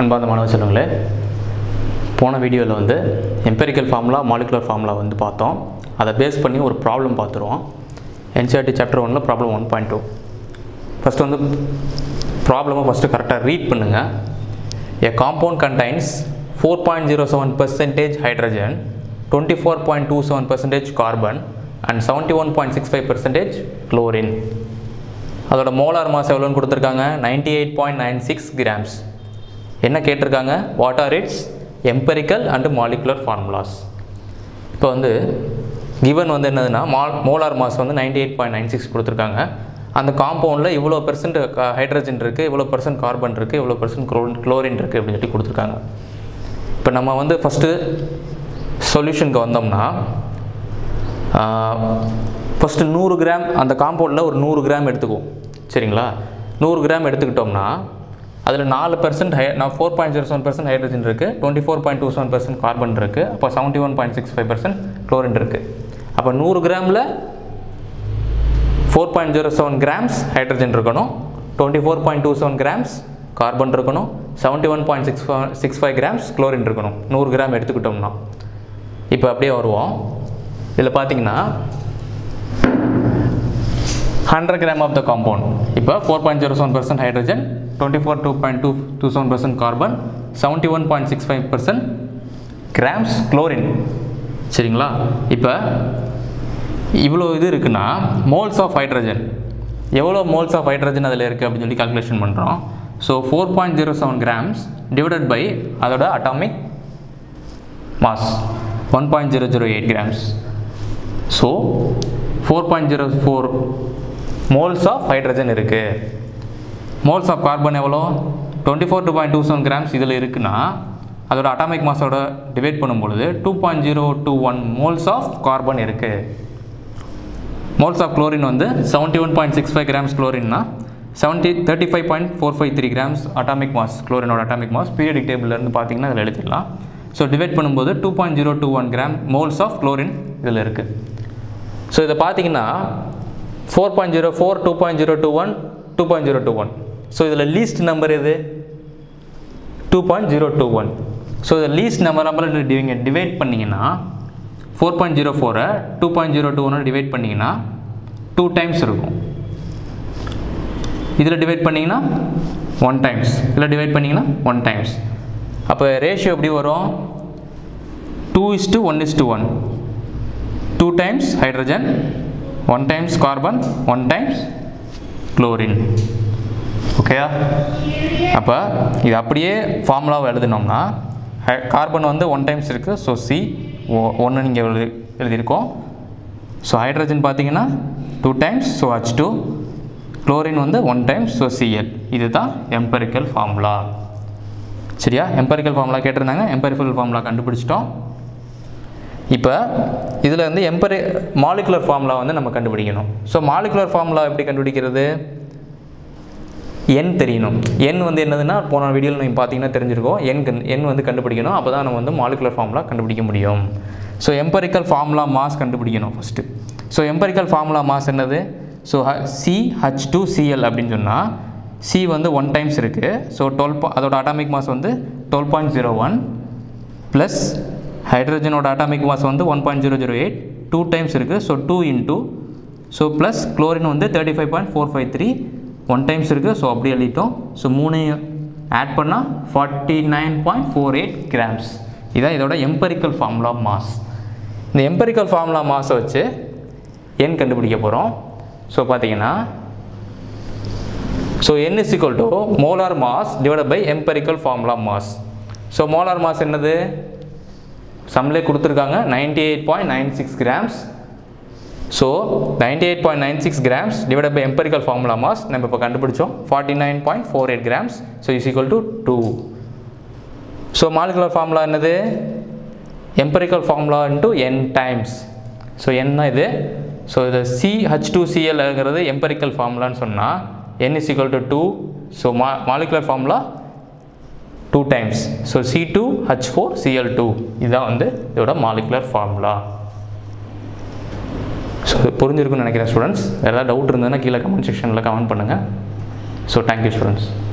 அன்பார்ந்த மாணவ செல்வங்களே போன வீடியோவில் வந்து எம்பெரிக்கல் ஃபார்முலா மாலிகுலர் ஃபார்முலா வந்து பார்த்தோம் அதை பேஸ் பண்ணி ஒரு ப்ராப்ளம் பார்த்துருவோம் என்சிஆர்டி சாப்டர் ஒனில் problem one point two first வந்து ப்ராப்ளமை ஃபஸ்ட்டு கரெக்டாக ரீட் பண்ணுங்கள் a compound contains four point zero seven percentage hydrogen twenty four point two seven percentage carbon and seventy one point six five percentage chlorine அதோட molar mass எவ்வளோன்னு கொடுத்துருக்காங்க ninety eight point nine six grams என்ன கேட்டிருக்காங்க what are its empirical and molecular formulas இப்போ வந்து given வந்து என்னதுன்னா mole molar mass வந்து ninety eight point nine six கொடுத்துருக்காங்க அந்த காம்பவுண்டில் இவ்வளோ பெர்சன்ட் ஹைட்ரஜன் இருக்குது இவ்வளோ பெர்சன்ட் கார்பன் இருக்குது இவ்வளோ பெர்சன்ட் குளோ குளோரின் இருக்குது அப்படின்னு சொல்லி கொடுத்துருக்காங்க இப்போ நம்ம வந்து ஃபஸ்ட்டு சொல்யூஷனுக்கு வந்தோம்னா ஃபஸ்ட்டு நூறு கிராம் அந்த காம்பவுண்டில் ஒரு நூறு கிராம் எடுத்துக்குவோம் சரிங்களா நூறு கிராம் எடுத்துக்கிட்டோம்னா அதில் நாலு பர்சன்ட் ஹை நான் four point zero seven percent hydrogen இருக்குது twenty four point two seven percent carbon இருக்குது அப்போ seventy one point six five percent chlorine இருக்குது அப்போ நூறு கிராமில் four point zero seven grams hydrogen இருக்கணும் twenty four point two seven grams carbon இருக்கணும் seventy one point six six five grams chlorine இருக்கணும் நூறு கிராம் எடுத்துக்கிட்டோம்னா இப்போ அப்படியே வருவோம் இதில் பார்த்தீங்கன்னா hundred gram of the compound இப்போ four point zero seven percent hydrogen twenty four two point two two seven percent carbon seventy one point six five percent grams chlorine சரிங்களா இப்போ இவ்வளோ இது இருக்குன்னா மோல்ஸ் ஆஃப் ஹைட்ரஜன் எவ்வளோ moles of hydrogen அதில் இருக்குது அப்படின்னு சொல்லி கால்குலேஷன் பண்ணுறோம் so four point zero seven grams divided by அதோட atomic mass one point zero zero eight grams so four point zero four moles of hydrogen இருக்குது moles of carbon எவ்வளோ twenty four two point two seven grams இதில் இருக்குன்னா அதோட atomic மாஸோட divide பண்ணும்பொழுது two point zero two one moles of carbon இருக்குது moles of chlorine வந்து seventy one point six five grams குளோரின்னா seventy thirty five point four five three grams atomic mass குளோரினோட atomic mass periodic டேபிள்லேருந்து பார்த்தீங்கன்னா அதில் எழுதிடலாம் so divide பண்ணும்போது two point zero two one gram moles of chlorine இதில் இருக்குது ஸோ இதை பார்த்தீங்கன்னா four point zero four two point zero two one two point zero two one so இதில் லீஸ்ட் நம்பர் எது two point zero two one so இதை least number number நீங்கள் divide பண்ணிங்கன்னா four point zero ஃபோரை two point zero two ஒன்று divide பண்ணிங்கன்னா two times இருக்கும் இதில் டிவைட் பண்ணிங்கன்னா ஒன் டைம்ஸ் இதில் டிவைட் பண்ணிங்கன்னா ஒன் டைம்ஸ் அப்போ ரேஷியோ எப்படி வரும் two is to one is to one two times hydrogen one times carbon one times chlorine ஓகேயா அப்போ இது அப்படியே ஃபார்முலாவை எழுதினோம்னா கார்பன் வந்து ஒன் டைம்ஸ் இருக்குது ஸோ சி ஒன்று நீங்கள் எழுதி எழுதியிருக்கோம் ஸோ ஹைட்ரஜன் பார்த்தீங்கன்னா two times so H two chlorine வந்து ஒன் டைம்ஸ் ஸோ சிஎல் இதுதான் எம்பெரிக்கல் ஃபார்முலா சரியா எம்பெரிக்கல் ஃபார்முலா கேட்டிருந்தாங்க எம்பெரிக்கல் ஃபார்முலா கண்டுபிடிச்சிட்டோம் இப்போ இதில் வந்து எம்பரி மாலிகுலர் ஃபார்முலா வந்து நம்ம கண்டுபிடிக்கணும் ஸோ மாலிகுலர் ஃபார்முலா எப்படி கண்டுபிடிக்கிறது எண் தெரியணும் எண் வந்து என்னதுன்னா போன வீடியோவில் நீங்கள் பார்த்தீங்கன்னா தெரிஞ்சிருக்கோம் எண் எண் வந்து கண்டுபிடிக்கணும் அப்போ தான் நம்ம வந்து மாலிகுலர் ஃபார்முலா கண்டுபிடிக்க முடியும் ஸோ எம்பரிக்கல் ஃபார்முலா மாஸ் கண்டுபிடிக்கணும் first so empirical formula mass என்னது so C H two C L அப்படின்னு சொன்னால் சி வந்து ஒன் டைம்ஸ் இருக்குது ஸோ டுவெல் அதோட அட்டாமிக் மாஸ் வந்து twelve point zero one plus ஹைட்ரஜனோட அட்டாமிக் மாஸ் வந்து one point zero zero eight two times இருக்குது so two into so plus chlorine வந்து thirty five point four five three one times இருக்குது so அப்படி எழுதிட்டோம் so மூணையும் add பண்ணால் forty nine point four eight grams இதான் இதோட எம்பரிக்கல் ஃபார்முலா மாஸ் இந்த எம்பரிக்கல் ஃபார்முலா மாஸை வச்சு எண் கண்டுபிடிக்க போகிறோம் ஸோ பார்த்தீங்கன்னா so n is equal to molar mass divide by empirical formula mass so molar mass என்னது சம்லே கொடுத்துருக்காங்க ninety eight point nine six grams so ninety eight point nine six grams divide by empirical formula mass நம்ம இப்போ கண்டுபிடிச்சோம் forty nine point four eight grams so is equal to two so molecular formula என்னது empirical formula into n times so என்ன இது so இது C H two சிஎல்ங்கிறது empirical ஃபார்முலான்னு சொன்னால் n is equal to two so மா molecular formula two times so C two H four C L two இதுதான் வந்து இதோட மாலிகுலர் ஃபார்முலா ஸோ புரிஞ்சிருக்குன்னு நினைக்கிறேன் ஸ்டூடெண்ட்ஸ் வேறு ஏதாவது டவுட் இருந்ததுன்னா கீழே கமெண்ட் செக்ஷனில் கமெண்ட் பண்ணுங்கள் ஸோ தேங்க்யூ ஸ்டூடெண்ட்ஸ்